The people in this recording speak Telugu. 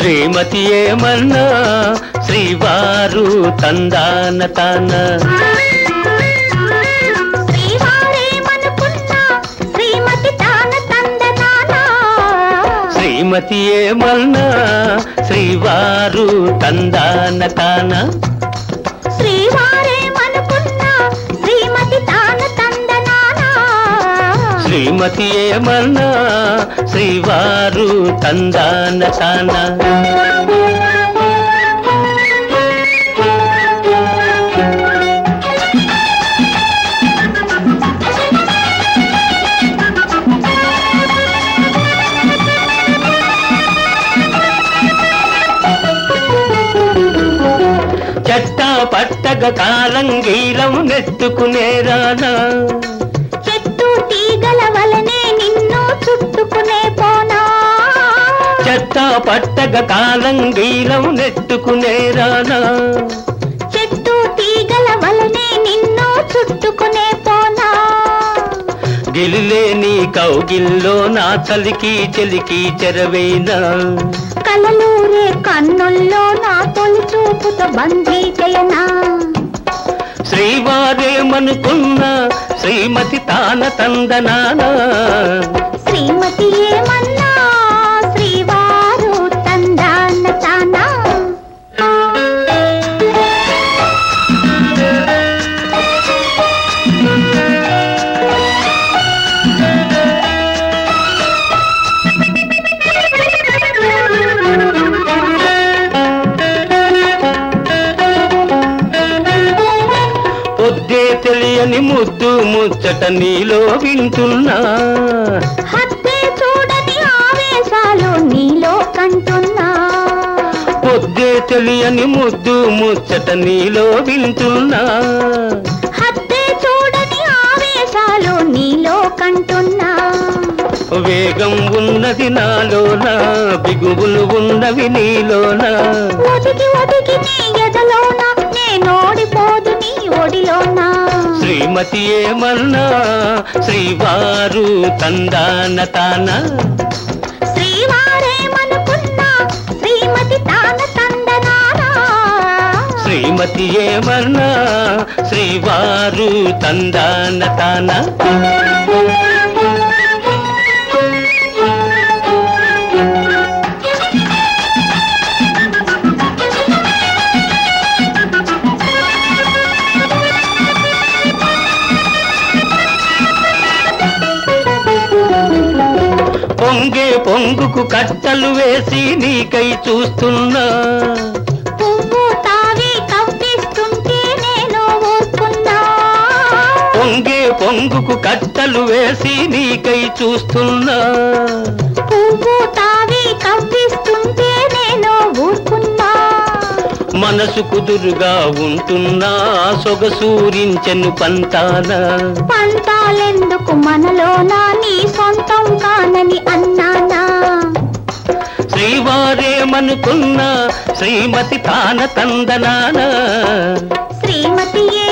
శ్రీమతి ఏమన్నా శ్రీవారు తందాన తాన శ్రీవారేమనుకున్నా శ్రీమతి తాన తందనానా శ్రీమతి ఏమన్నా శ్రీవారు తందాన తాన శ్రీవారేమనుకున్నా శ్రీమతి తాన తందనానా శ్రీమతి ఏమన్నా శ్రీవారు తందాన తాన చట్ట పట్టగ కాలంగీలం నెట్టుకునే రానా చెట్టు తీగల వలనే నిన్ను చుట్టుకునే పోనా చెట్ట పట్టగ కాలంగీలం నెట్టుకునే రానా చెట్టు తీగల వలనే నిన్ను చుట్టుకునే పోనా గిలిలేని కౌగిల్లో నా చలికి చెలికి చెరవేనా కలలూరే కన్నుల్లో నా తొలి చూపుతో బందీ చేయనా శ్రీవారేమనుకున్న శ్రీమతి తాన తందనానా శ్రీమతి ఏమన్నా శ్రీవారు తందాన్న తానా పొద్దే తెలియని ముద్దు ముచ్చట నీలో వింటున్నా హత్తే చూడని ఆవేశాలు నీలో కంటున్నా పొద్దే తెలియని ముద్దు ముచ్చట నీలో వింటున్నా హత్తే చూడని ఆవేశాలు నీలో కంటున్నా వేగం ఉన్నది నాలోన బిగువులు ఉన్నవి నీలోన ఒదిగి ఒదిగి నీ ఎదలోన నేనోడిపోదు నీ ఒడిలోనా శ్రీమతి ఏమన్నా శ్రీవారు తందాన తాన శ్రీవారేమనుకున్నా శ్రీమతి తాన తందనానా శ్రీమతి ఏమన్నా శ్రీవారు తందాన తాన పొంగే పొంగుకు కట్టలు వేసి నీకై చూస్తున్నా పువ్వు తావి కవ్విస్తుంటే నేను ఊరుకున్నా పొంగే పొంగుకు కట్టలు వేసి నీకై చూస్తున్నా పువ్వు తావి కవ్విస్తుంటే నేను ఊరుకున్నా మనసు కుదురుగా ఉంటున్నా సొగసూరించెను పంతాన పంతాలెందుకు మనలోనా నీ సొంతం కానని అన్నానా శ్రీవారేమనుకున్నా శ్రీమతి తాన తందనాన శ్రీమతి